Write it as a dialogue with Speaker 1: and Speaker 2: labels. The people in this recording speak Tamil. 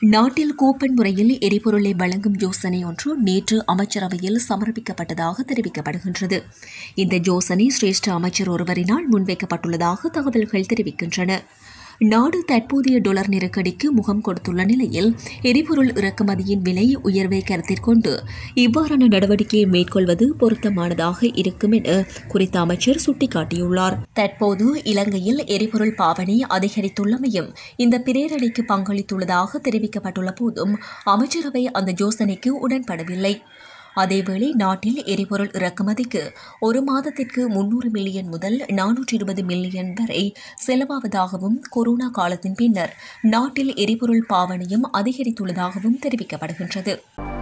Speaker 1: நாட்டில் கூப்பன் முறையில் எரிபொருளை வழங்கும் யோசனை ஒன்று நேற்று அமைச்சரவையில் சமர்ப்பிக்கப்பட்டதாக தெரிவிக்கப்படுகின்றது இந்த யோசனை சிரேஷ்ட அமைச்சர் ஒருவரினால் முன்வைக்கப்பட்டுள்ளதாக தகவல்கள் தெரிவிக்கின்றன நாடு தற்போதைய டொலர் நெருக்கடிக்கு முகம் கொடுத்துள்ள நிலையில் எரிபொருள் இறக்குமதியின் விலை உயர்வை கருத்தில் கொண்டு இவ்வாறான நடவடிக்கையை மேற்கொள்வது பொருத்தமானதாக இருக்கும் என குறித்த அமைச்சர் சுட்டிக்காட்டியுள்ளார் தற்போது இலங்கையில் எரிபொருள் பாவனை அதிகரித்துள்ளமையும் இந்த பிரேரணைக்கு பங்களித்துள்ளதாக தெரிவிக்கப்பட்டுள்ள போதும் அமைச்சரவை அந்த யோசனைக்கு உடன்படவில்லை அதேவேளை நாட்டில் எரிபொருள் இறக்குமதிக்கு ஒரு மாதத்திற்கு முன்னூறு மில்லியன் முதல் நானூற்றி இருபது மில்லியன் வரை செலவாவதாகவும் கொரோனா காலத்தின் பின்னர் நாட்டில் எரிபொருள் பாவனையும் அதிகரித்துள்ளதாகவும் தெரிவிக்கப்படுகின்றது